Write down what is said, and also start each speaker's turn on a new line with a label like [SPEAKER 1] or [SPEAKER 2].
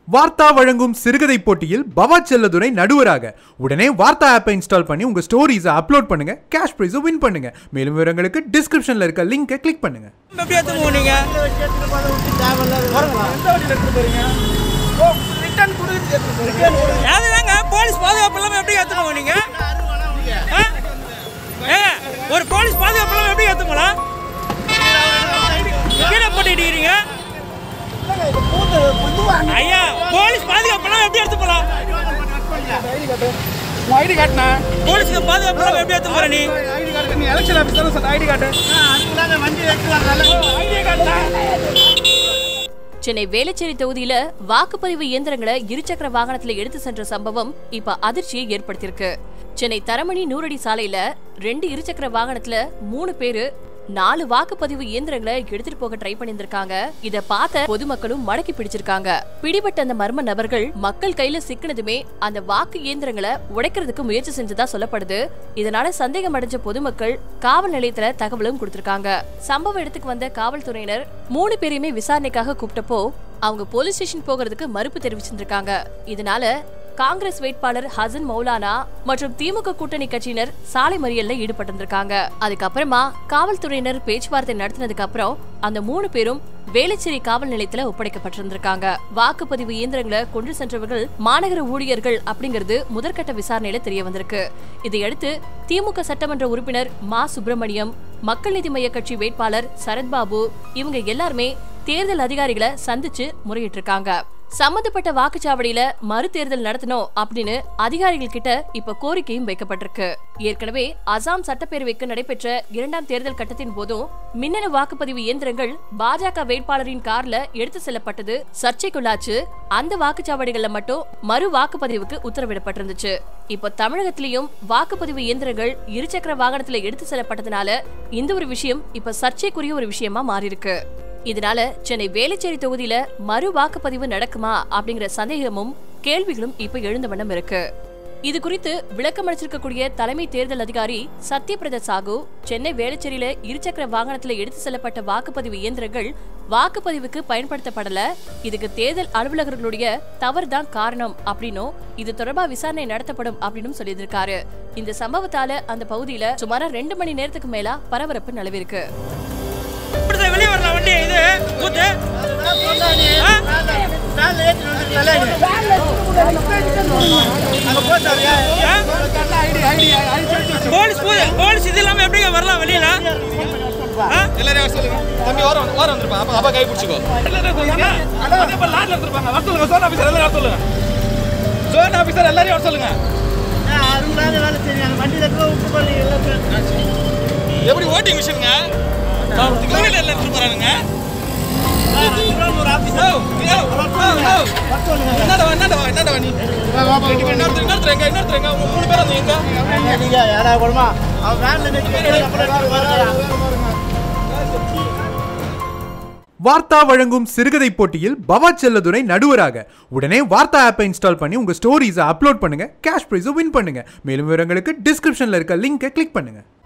[SPEAKER 1] வார்த்தா வழங்கும் சிறுகதை போட்டியில் பவா செல்லதுரை நடுவராக உடனே வார்த்தா ஆப்பை இன்ஸ்டால் பண்ணி உங்க ஸ்டோரிஸை அப்லோட் பண்ணுங்க கேஷ் ப்ரைஸை வின் பண்ணுங்க மேலும் விவரங்களுக்கு டிஸ்கிரிப்ஷன்ல இருக்க லிங்கை கிளிக் பண்ணுங்க
[SPEAKER 2] எப்படி எடுத்துங்க நீங்க அதுதாங்க போலீஸ் பாதுகாப்பு இல்லாம எப்படி ஏத்துங்க நீங்க ஆ? ஏங்க, ஒரு போலீஸ் பாதுகாப்பு இல்லாம எப்படி ஏத்துங்களா கீழே போட்டுக்கிறீங்க ஐயா போலீஸ் பாதுகாப்பு இல்லாம எப்படி எடுத்து போலாம்
[SPEAKER 3] ஐடி காட்டுண்ணா
[SPEAKER 2] போலீஸ்க்கு பாதுகாப்பு இல்லாம எப்படி எடுத்து போற நீ
[SPEAKER 3] ஐடி கார்டு நீ எலெக்ஷன் ஆஃபீஸ் தானே சார் ஐடி கார்டு ஐடி கார்டுண்ணா
[SPEAKER 4] சென்னை வேளச்சேரி தொகுதியில வாக்குப்பதிவு இயந்திரங்களை இருசக்கர வாகனத்துல எடுத்து சென்ற சம்பவம் இப்ப அதிர்ச்சியை ஏற்படுத்தியிருக்கு சென்னை தரமணி நூறடி சாலையில ரெண்டு இருசக்கர வாகனத்துல மூணு பேரு நாலு வாக்குப்பதிவு இயந்திரங்களை எடுத்துட்டு போக ட்ரை பண்ணியிருந்திருக்காங்க இத பார்த்த பொதுமக்களும் மடக்கி பிடிச்சிருக்காங்க பிடிபட்ட அந்த மர்ம நபர்கள் மக்கள் கையில சிக்கினதுமே அந்த வாக்கு இயந்திரங்களை உடைக்கிறதுக்கு முயற்சி செஞ்சதா சொல்லப்படுது இதனால சந்தேகம் அடைஞ்ச பொதுமக்கள் காவல் நிலையத்துல தகவலும் கொடுத்திருக்காங்க சம்பவ இடத்துக்கு வந்த காவல்துறையினர் மூணு பேரையுமே விசாரணைக்காக கூப்பிட்டப்போ அவங்க போலீஸ் ஸ்டேஷன் போகிறதுக்கு மறுப்பு தெரிவிச்சிருக்காங்க இதனால காங்கிரஸ் வேட்பாளர் ஹசன் மௌலானா மற்றும் திமுக கூட்டணி கட்சியினர் சாலை மறியல்ல ஈடுபட்டிருந்திருக்காங்க அதுக்கப்புறமா காவல்துறையினர் பேச்சுவார்த்தை நடத்தினதுக்கு அப்புறம் அந்த மூணு பேரும் வேளச்சேரி காவல் நிலையத்துல ஒப்படைக்கப்பட்டிருந்திருக்காங்க வாக்குப்பதிவு இயந்திரங்களை கொண்டு சென்றவர்கள் மாநகர ஊழியர்கள் அப்படிங்கிறது முதற்கட்ட விசாரணையில தெரிய வந்திருக்கு இதையடுத்து திமுக சட்டமன்ற உறுப்பினர் மா சுப்பிரமணியம் மக்கள் நீதி மய்ய கட்சி வேட்பாளர் சரத்பாபு இவங்க எல்லாருமே தேர்தல் அதிகாரிகளை சந்திச்சு முறையிட்டு இருக்காங்க சம்பந்தப்பட்ட வாக்குச்சாவடியில மறு தேர்தல் நடத்தணும் அப்படின்னு அதிகாரிகள் கிட்ட இப்ப கோரிக்கையும் வைக்கப்பட்டிருக்கு ஏற்கனவே அசாம் சட்டப்பேரவைக்கு நடைபெற்ற இரண்டாம் தேர்தல் கட்டத்தின் போதும் மின்னணு வாக்குப்பதிவு இயந்திரங்கள் பாஜக வேட்பாளரின் கார்ல எடுத்து செல்லப்பட்டது சர்ச்சைக்குள்ளாச்சு அந்த வாக்குச்சாவடிகள்ல மட்டும் மறு வாக்குப்பதிவுக்கு உத்தரவிடப்பட்டிருந்துச்சு இப்ப தமிழகத்திலயும் வாக்குப்பதிவு இயந்திரங்கள் இருசக்கர வாகனத்துல எடுத்து செல்லப்பட்டதுனால இந்த ஒரு விஷயம் இப்ப சர்ச்சைக்குரிய ஒரு விஷயமா மாறியிருக்கு இதனால சென்னை வேளச்சேரி தொகுதியில மறு வாக்குப்பதிவு நடக்குமா அப்படிங்கிற சந்தேகமும் கேள்விகளும் இப்ப எழுந்த வண்ணம் இருக்கு இது குறித்து விளக்கம் அளிச்சிருக்கக்கூடிய தலைமை தேர்தல் அதிகாரி சத்யபிரத சாகு சென்னை வேளச்சேரியில இருசக்கர வாகனத்துல எடுத்து செல்லப்பட்ட வாக்குப்பதிவு இயந்திரங்கள் வாக்குப்பதிவுக்கு பயன்படுத்தப்படல இதுக்கு தேர்தல் அலுவலகர்களுடைய தவறுதான் காரணம் அப்படின்னும் இது தொடர்பா விசாரணை நடத்தப்படும் அப்படின்னு சொல்லியிருக்காரு இந்த சம்பவத்தால அந்த பகுதியில சுமாரா ரெண்டு மணி நேரத்துக்கு மேலா பரபரப்பு நிலவிருக்கு
[SPEAKER 2] இப்படிதான் வெளியே வரலாம் வண்டி இது கூத்து ஆ? ஆ?
[SPEAKER 3] ஐடி ஐடி ஐடி செஞ்சு
[SPEAKER 2] போலீஸ் பூ- போலீஸ் இது இல்லாம எப்படிங்க வரலாம் வெளியில ஆ?
[SPEAKER 5] எல்லாரையும் வர சொல்லுங்க தம்பி ஓரம் ஓரம் வந்துருப்பா அப்பா அப்பா கை பிடிச்சிக்கோ
[SPEAKER 3] எல்லாரும் சொல்லுங்க அதே போல லாட்ல இருந்திருப்பாங்க வர சொல்லுங்க சோன் ஆபீசர் எல்லாரும் வர சொல்லுங்க சோன் ஆபீசர் எல்லாரையும் வர சொல்லுங்க
[SPEAKER 5] எப்படி ஓட்டிங் மிஷினுங்க கோவில் எல்லாம் எடுத்துட்டு போறானுங்க என்னடா என்னடா என்னடா நீ இன்னொருத்தர் இன்னொருத்தர் எங்க இன்னொருத்தர் எங்க உங்க மூணு பேர் வந்து எங்க
[SPEAKER 1] வார்த்தா வழங்கும் சிறுகதை போட்டியில் பவா செல்லதுரை நடுவராக உடனே வார்த்தா ஆப்பை இன்ஸ்டால் பண்ணி உங்க ஸ்டோரிஸை அப்லோட் பண்ணுங்க கேஷ் ப்ரைஸை வின் பண்ணுங்க மேலும் விவரங்களுக்கு டிஸ்கிரிப்ஷன்ல இருக்க லிங்கை கிளிக் பண்ணுங்க